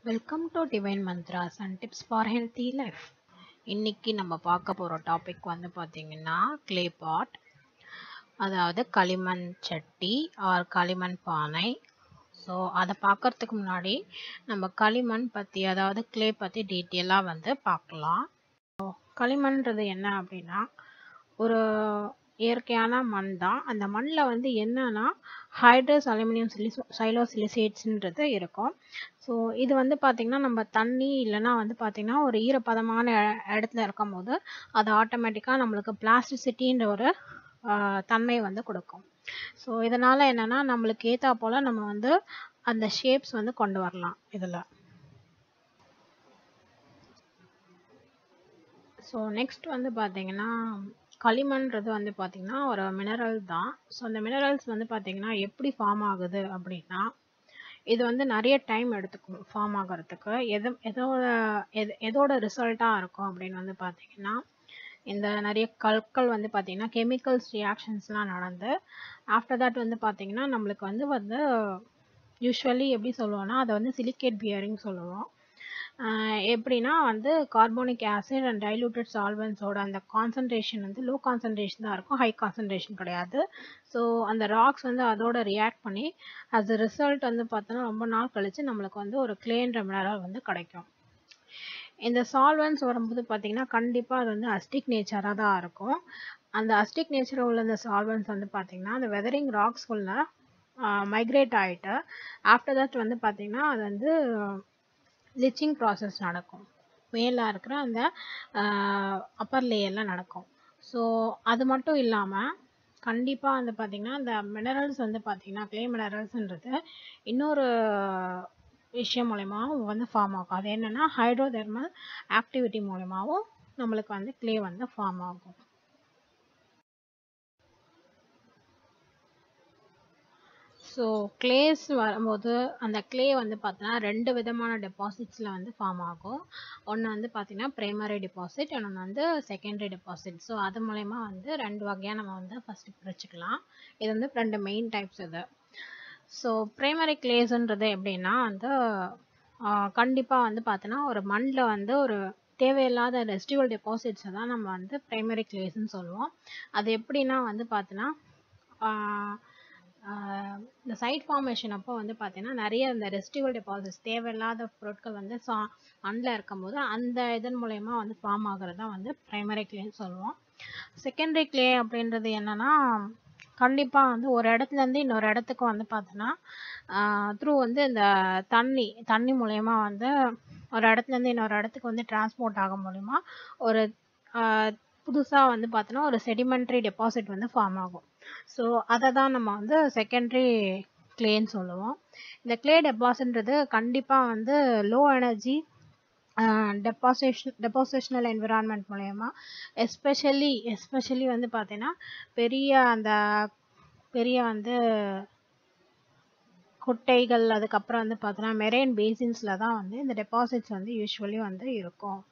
welcome to divine mantras and tips for healthy life இன்னைக்கு நம்ம பார்க்க போகிற டாபிக் வந்து பார்த்தீங்கன்னா க்ளே பாட் அதாவது களிமண் சட்டி ஆர் களிமண் பானை ஸோ அதை பார்க்கறதுக்கு முன்னாடி நம்ம களிமண் பற்றி அதாவது க்ளே பற்றி டீட்டெயிலாக வந்து பார்க்கலாம் களிமண்ன்றது என்ன அப்படின்னா ஒரு இயற்கையான மண் தான் அந்த மண்ணில் வந்து என்னன்னா ஹைட்ரஸ் அலுமினியம் சிலிசோ சைலோசிலிசேட்ஸ்ன்றது இருக்கும் ஸோ இது வந்து பார்த்திங்கன்னா நம்ம தண்ணி இல்லைன்னா வந்து பார்த்திங்கன்னா ஒரு ஈரப்பதமான இ- இடத்துல இருக்கும் போது அது ஆட்டோமேட்டிக்காக நம்மளுக்கு பிளாஸ்டிசிட்டின்ற ஒரு ஆஹ், தன்மை வந்து கொடுக்கும் ஸோ இதனால் என்னென்னா நம்மளுக்கு ஏற்றா போல் நம்ம வந்து அந்த ஷேப்ஸ் வந்து கொண்டு வரலாம் இதில் ஸோ நெக்ஸ்ட் வந்து பார்த்தீங்கன்னா களிமண்ன்றது வந்து பார்த்தீங்கன்னா ஒரு மினரல் தான் ஸோ அந்த மினரல்ஸ் வந்து பார்த்தீங்கன்னா எப்படி ஃபார்ம் ஆகுது அப்படின்னா இது வந்து நிறைய டைம் எடுத்துக்கும் ஃபார்ம் ஆகிறதுக்கு எது எதோட எது எதோட ரிசல்ட்டாக இருக்கும் அப்படின்னு வந்து பார்த்தீங்கன்னா இந்த நிறைய கற்கள் வந்து பார்த்தீங்கன்னா கெமிக்கல்ஸ் ரியாக்ஷன்ஸ்லாம் நடந்து ஆஃப்டர் தட் வந்து பார்த்தீங்கன்னா நம்மளுக்கு வந்து வந்து யூஸ்வலி எப்படி சொல்லுவோம்னா அதை வந்து சிலிக்கேட் பியரிங் சொல்லுவோம் ஆஹ் எப்படின்னா வந்து கார்போனிக் ஆசிட் அண்ட் டைலூட்டட் சால்வன்ஸோட அந்த கான்சன்ட்ரேஷன் வந்து லோ கான்சன்ட்ரேஷன் தான் இருக்கும் ஹை கான்சன்ட்ரேஷன் கிடையாது ஸோ அந்த ராக்ஸ் வந்து அதோட ரியாக்ட் பண்ணி as a ரிசல்ட் வந்து பார்த்தோன்னா ரொம்ப நாள் கழிச்சு நம்மளுக்கு வந்து ஒரு கிளேன்ற மினரல் வந்து கிடைக்கும் இந்த சால்வன்ஸ் வரும்போது பார்த்தீங்கன்னா கண்டிப்பாக அது வந்து அஸ்டிக் நேச்சராக தான் இருக்கும் அந்த அஸ்டிக் நேச்சர் உள்ள இந்த சால்வன்ஸ் வந்து பார்த்தீங்கன்னா அந்த வெதரிங் ராக்ஸ்குள்ள மைக்ரேட் ஆகிட்டு ஆஃப்டர் தட் வந்து பார்த்தீங்கன்னா அது வந்து லிச்சிங் ப்ராசஸ் நடக்கும் மேலே இருக்கிற அந்த அப்பர் லேயரில் நடக்கும் ஸோ அது மட்டும் இல்லாமல் கண்டிப்பாக வந்து பார்த்திங்கன்னா அந்த மினரல்ஸ் வந்து பார்த்திங்கன்னா க்ளே மினரல்ஸ்ன்றது இன்னொரு விஷயம் மூலயமாவும் வந்து ஃபார்ம் ஆகும் அது என்னென்னா ஹைட்ரோதெர்மல் ஆக்டிவிட்டி மூலயமாவும் நம்மளுக்கு வந்து க்ளே வந்து ஃபார்ம் ஆகும் ஸோ கிளேஸ் வரும்போது அந்த க்ளே வந்து பார்த்தீங்கன்னா ரெண்டு விதமான டெபாசிட்ஸில் வந்து ஃபார்ம் ஆகும் ஒன்று வந்து பார்த்தீங்கன்னா ப்ரைமரி டெபாசிட் இன்னொன்று வந்து செகண்டரி டெபாசிட் ஸோ அது மூலயமா வந்து ரெண்டு வகையாக நம்ம வந்து ஃபஸ்ட்டு பிரிச்சுக்கலாம் இது வந்து ரெண்டு மெயின் டைப்ஸ் இது ஸோ ப்ரைமரி கிளேஸ்ன்றது எப்படின்னா வந்து கண்டிப்பாக வந்து பார்த்தோன்னா ஒரு மண்ணில் வந்து ஒரு தேவையில்லாத ரெஸ்டிவல் டெபாசிட்ஸை தான் நம்ம வந்து ப்ரைமரி கிளேஸ்ன்னு சொல்லுவோம் அது எப்படின்னா வந்து பார்த்தோன்னா ஆஹ் இந்த சைட் ஃபார்மேஷன் அப்போ வந்து பார்த்தீங்கன்னா நிறைய இந்த ரெஸ்டிவல் டெபாசிட்ஸ் தேவையில்லாத பொருட்கள் வந்து சா மண்ணில் இருக்கும்போது அந்த இதன் மூலயமா வந்து ஃபார்ம் ஆகுறது தான் வந்து ப்ரைமரி கிளேன்னு சொல்லுவோம் செகண்டரி கிளே அப்படின்றது என்னன்னா கண்டிப்பாக வந்து ஒரு இடத்துலேருந்து இன்னொரு இடத்துக்கு வந்து பார்த்தோன்னா த்ரூ வந்து இந்த தண்ணி தண்ணி மூலயமா வந்து ஒரு இடத்துலேருந்து இன்னொரு இடத்துக்கு வந்து டிரான்ஸ்போர்ட் ஆக மூலயமா ஒரு புதுசாக வந்து பார்த்தோன்னா ஒரு செடிமெண்ட்ரி டெபாசிட் வந்து ஃபார்ம் ஆகும் ஸோ அதை தான் நம்ம வந்து செகண்டரி கிளேன்னு சொல்லுவோம் இந்த கிளே டெபாசிட்ன்றது கண்டிப்பாக வந்து low energy deposition depositional environment மூலயமா எஸ்பெஷலி எஸ்பெஷலி வந்து பார்த்தீங்கன்னா பெரிய அந்த பெரிய வந்து குட்டைகள் அதுக்கப்புறம் வந்து பார்த்தோன்னா மெரைன் பேசின்ஸில் தான் வந்து இந்த டெபாசிட்ஸ் வந்து யூஸ்வலி வந்து இருக்கும்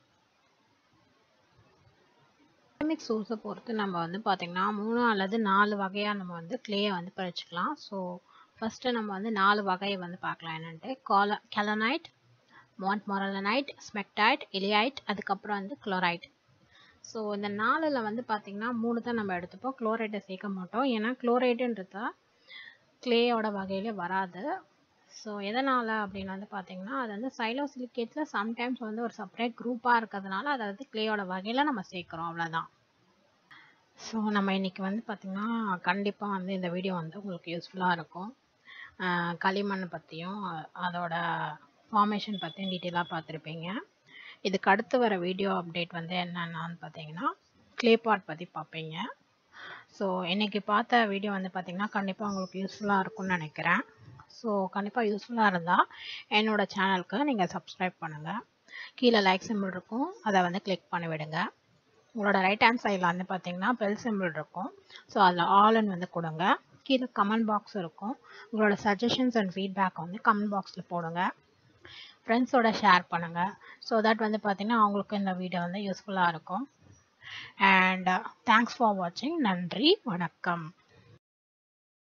சிரமிக் சோர்ஸை பொறுத்து நம்ம வந்து பார்த்திங்கன்னா மூணு அல்லது நாலு வகையாக நம்ம வந்து கிளேயை வந்து பிரிச்சுக்கலாம் ஸோ ஃபஸ்ட்டு நம்ம வந்து நாலு வகையை வந்து பார்க்கலாம் என்னென்ட்டு கால கெலனைட் மாண்ட் மொரலனைட் ஸ்மெக்டைட் இலியைட் அதுக்கப்புறம் வந்து குளோரைட் ஸோ இந்த நாலில் வந்து பார்த்திங்கன்னா மூணு தான் நம்ம எடுத்துப்போம் குளோரைட்டை சேர்க்க மாட்டோம் ஏன்னா குளோரைட்டுன்றத கிளேயோட வகையிலே வராது ஸோ எதனால் அப்படின்னு வந்து பார்த்தீங்கன்னா அது வந்து சைலோசிலிகேட்ஸில் சம்டைம்ஸ் வந்து ஒரு செப்பரேட் குரூப்பாக இருக்கிறதுனால அதை வந்து கிளேயோட வகையில் நம்ம சேர்க்குறோம் அவ்வளோதான் ஸோ நம்ம இன்னைக்கு வந்து பார்த்திங்கன்னா கண்டிப்பாக வந்து இந்த வீடியோ வந்து உங்களுக்கு யூஸ்ஃபுல்லாக இருக்கும் ஆஹ் களிமண் பற்றியும் அதோட ஃபார்மேஷன் பற்றியும் டீட்டெயிலாக பார்த்துருப்பீங்க இதுக்கு அடுத்து வர வீடியோ அப்டேட் வந்து என்னென்னு பார்த்தீங்கன்னா க்ளே பாட் பற்றி பார்ப்பீங்க ஸோ இன்னைக்கு பார்த்த வீடியோ வந்து பார்த்திங்கன்னா கண்டிப்பாக உங்களுக்கு யூஸ்ஃபுல்லாக இருக்கும்னு நினைக்கிறேன் ஸோ கண்டிப்பாக யூஸ்ஃபுல்லாக இருந்தால் என்னோட சேனலுக்கு நீங்கள் சப்ஸ்கிரைப் பண்ணுங்கள் கீழே லைக் சிம்பிள் இருக்கும் அதை வந்து கிளிக் பண்ணி விடுங்க உங்களோட ரைட் ஹேண்ட் சைடில் வந்து பார்த்தீங்கன்னா பெல் சிம்பிள் இருக்கும் ஸோ அதில் ஆல்னு வந்து கொடுங்க கீழே கமெண்ட் பாக்ஸ் இருக்கும் உங்களோட சஜஷன்ஸ் அண்ட் ஃபீட்பேக் வந்து கமெண்ட் பாக்ஸில் போடுங்க ஃப்ரெண்ட்ஸோட ஷேர் பண்ணுங்கள் ஸோ தட் வந்து பார்த்தீங்கன்னா அவங்களுக்கு இந்த வீடியோ வந்து யூஸ்ஃபுல்லாக இருக்கும் அண்ட் தேங்க்ஸ் ஃபார் வாட்சிங் நன்றி வணக்கம்